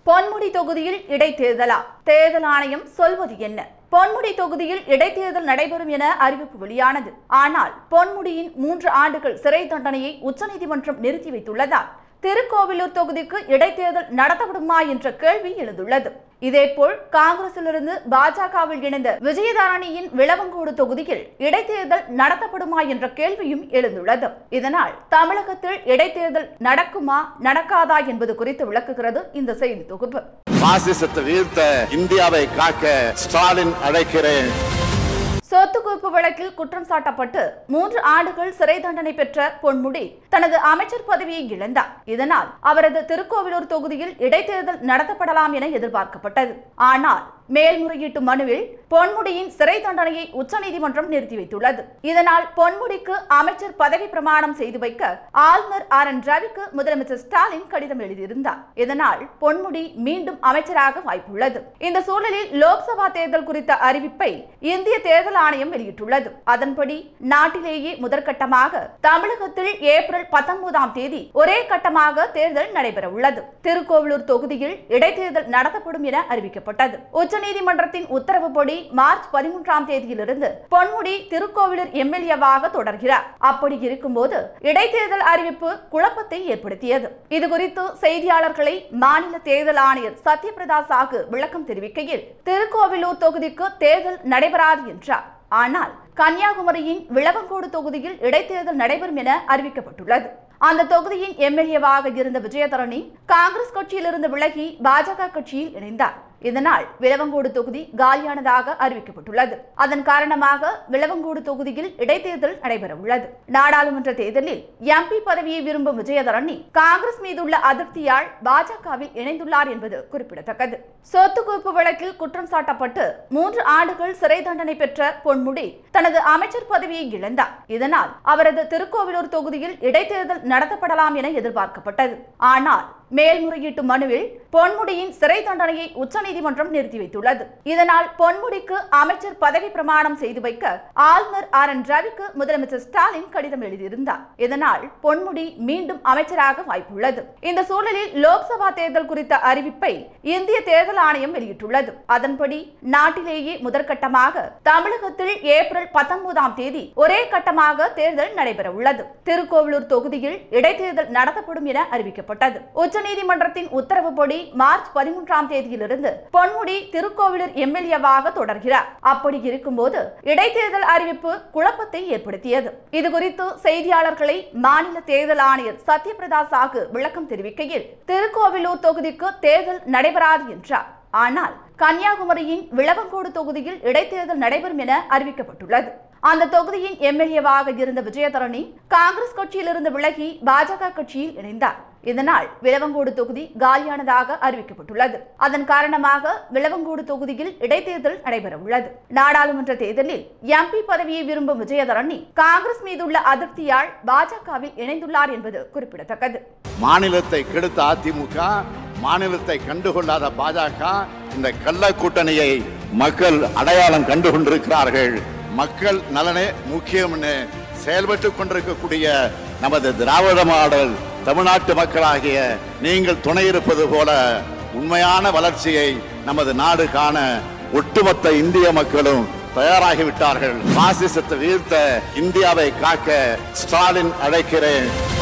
பொன்முடி தொகுதியில் இடைத்தேர்தலா தேர்தல் ஆணையம் சொல்வது என்ன பொன்முடி தொகுதியில் இடைத்தேர்தல் நடைபெறும் என அறிவிப்பு வெளியானது ஆனால் பொன்முடியின் மூன்று ஆண்டுகள் சிறை தண்டனையை உச்சநீதிமன்றம் நிறுத்தி வைத்துள்ளதால் திருக்கோவிலூர் தொகுதிக்கு இடைத்தேர்தல் நடத்தப்படுமா என்ற கேள்வி எழுந்துள்ளது இதேபோல் காங்கிரசிலிருந்து பாஜகவில் இணைந்த விஜயதாரணியின் விளவங்கோடு தொகுதியில் இடைத்தேர்தல் நடத்தப்படுமா என்ற கேள்வியும் எழுந்துள்ளது இதனால் தமிழகத்தில் இடைத்தேர்தல் நடக்குமா நடக்காதா என்பது குறித்து விளக்குகிறது இந்த செய்தி தொகுப்பு பாசிசத்தை வீழ்த்த இந்தியாவை காக்க ஸ்டாலின் அழைக்கிறேன் சொத்து குவிப்பு வழக்கில் குற்றம் சாட்டப்பட்டு மூன்று ஆண்டுகள் சிறை தண்டனை பெற்ற பொன்முடி தனது அமைச்சர் பதவியை இழந்தார் இதனால் அவரது திருக்கோவிலூர் தொகுதியில் இடைத்தேர்தல் நடத்தப்படலாம் என எதிர்பார்க்கப்பட்டது ஆனால் மேல்முறையீட்டு மனுவில் பொன்முடியின் சிறை தண்டனையை உச்சநீதிமன்றம் நிறுத்தி வைத்துள்ளது இதனால் பொன்முடிக்கு அமைச்சர் பதவி பிரமாணம் செய்து வைக்க ஆளுநர் ஆர் என் ரவிக்கு முதலமைச்சர் ஸ்டாலின் கடிதம் எழுதியிருந்தார் இதனால் பொன்முடி மீண்டும் அமைச்சராக வாய்ப்புள்ளது இந்த சூழலில் லோக்சபா தேர்தல் குறித்த அறிவிப்பை இந்திய தேர்தல் ஆணையம் வெளியிட்டுள்ளது அதன்படி நாட்டிலேயே முதற்கட்டமாக தமிழகத்தில் ஏப்ரல் பத்தொன்பதாம் தேதி ஒரே கட்டமாக தேர்தல் நடைபெற உள்ளது திருக்கோவிலூர் தொகுதியில் இடைத்தேர்தல் நடத்தப்படும் என அறிவிக்கப்பட்டது உச்சநீதிமன்றத்தின் உத்தரவுப்படி மார்ச் பதிமூன்றாம் தேதியிலிருந்து பொன்முடி திருக்கோவிலூர் எம்எல்ஏவாக தொடர்கிறார் அப்படி இருக்கும்போது இடைத்தேர்தல் அறிவிப்பு குழப்பத்தை ஏற்படுத்தியது இது குறித்து செய்தியாளர்களை மாநில தேர்தல் ஆணையர் சத்யபிரதா சாகு விளக்கம் தெரிவிக்கையில் திருக்கோவிலூர் தொகுதிக்கு தேர்தல் நடைபெறாது என்றார் ஆனால் கன்னியாகுமரியின் விளவங்கோடு தொகுதியில் இடைத்தேர்தல் நடைபெறும் என அறிவிக்கப்பட்டுள்ளது அந்த தொகுதியின் எம்எல்ஏவாக இருந்த விஜயதரணி காங்கிரஸ் கட்சியிலிருந்து விலகி பாஜக கட்சியில் இணைந்தார் இதனால் விளவங்கோடு தொகுதி காலியானதாக அறிவிக்கப்பட்டுள்ளது அதன் காரணமாக விளவங்கோடு தொகுதியில் இடைத்தேர்தல் நடைபெற உள்ளது நாடாளுமன்ற தேர்தலில் எம்பி பதவியை விரும்பும் விஜயதரணி காங்கிரஸ் மீதுள்ள அதிருப்தியால் பாஜகவில் இணைந்துள்ளார் என்பது குறிப்பிடத்தக்கது சொத்து குவிப்பு வழக்கில் குற்றம் சாட்டப்பட்டு மூன்று ஆண்டுகள் சிறை தண்டனை பெற்ற பொன்முடி தனது அமைச்சர் பதவியை இழந்தார் இதனால் அவரது திருக்கோவிலூர் தொகுதியில் இடைத்தேர்தல் நடத்தப்படலாம் என எதிர்பார்க்கப்பட்டது ஆனால் மேல்முறையீட்டு மனுவில் பொன்முடியின் சிறை தண்டனையை உச்சநீதிமன்றம் நிறுத்தி வைத்துள்ளது இதனால் பொன்முடிக்கு அமைச்சர் பதவி பிரமாணம் செய்து வைக்க ஆளுநர் ஆர் என் ரவிக்கு முதலமைச்சர் ஸ்டாலின் கடிதம் எழுதியிருந்தார் இதனால் பொன்முடி மீண்டும் அமைச்சராக வாய்ப்புள்ளது இந்த சூழலில் லோக்சபா தேர்தல் குறித்த அறிவிப்பை இந்திய தேர்தல் ஆணையம் வெளியிட்டுள்ளது அதன்படி நாட்டிலேயே முதற்கட்டமாக தமிழகத்தில் ஏப்ரல் பத்தொன்பதாம் தேதி ஒரே கட்டமாக தேர்தல் நடைபெற உள்ளது திருக்கோவிலூர் தொகுதியில் இடைத்தேர்தல் நடத்தப்படும் என அறிவிக்கப்பட்டது உச்சநீதிமன்றத்தின் உத்தரவுப்படி மார்ச் பதிமூன்றாம் தேதியிலிருந்து பொன்முடி திருக்கோவிலூர் எம்எல்ஏவாக தொடர்கிறார் அப்படி இருக்கும்போது இடைத்தேர்தல் அறிவிப்பு குழப்பத்தை ஏற்படுத்தியது இது குறித்து செய்தியாளர்களை மாநில தேர்தல் ஆணையர் சத்யபிரதா சாகு விளக்கம் தெரிவிக்கையில் திருக்கோவிலூர் தொகுதிக்கு தேர்தல் நடைபெறாது என்றார் ஆனால் கன்னியாகுமரியின் விளவங்கோடு தொகுதியில் இடைத்தேர்தல் நடைபெறும் என அறிவிக்கப்பட்டுள்ளது அந்த தொகுதியின் எம்எல்ஏவாக இருந்த விஜயதரணி காங்கிரஸ் கட்சியிலிருந்து விலகி பாஜக கட்சியில் இணைந்தார் இதனால் விளவங்கோடு தொகுதி காலியானதாக அறிவிக்கப்பட்டுள்ளது அதன் காரணமாக விளவங்கோடு தொகுதியில் இடைத்தேர்தல் நடைபெற உள்ளது நாடாளுமன்ற தேர்தலில் எம்பி பதவியை விரும்பும் விஜயதரணி காங்கிரஸ் மீதுள்ள அதிருப்தியால் பாஜகவில் இணைந்துள்ளார் என்பது குறிப்பிடத்தக்கது மாநிலத்தை கெடுத்த அதிமுக மாநிலத்தை கண்டுகொள்ளாத பாஜக இந்த கள்ள கூட்டணியை மக்கள் அடையாளம் கண்டு கொண்டிருக்கிறார்கள் மக்கள் நலனே முக்கியம்னு செயல்பட்டு கொண்டிருக்கக்கூடிய நமது திராவிட மாடல் தமிழ்நாட்டு மக்களாகிய நீங்கள் துணை இருப்பது போல உண்மையான வளர்ச்சியை நமது நாடு காண ஒட்டுமொத்த இந்திய மக்களும் தயாராகிவிட்டார்கள் பாசிசத்தை வீழ்த்த இந்தியாவை காக்க ஸ்டாலின் அழைக்கிறேன்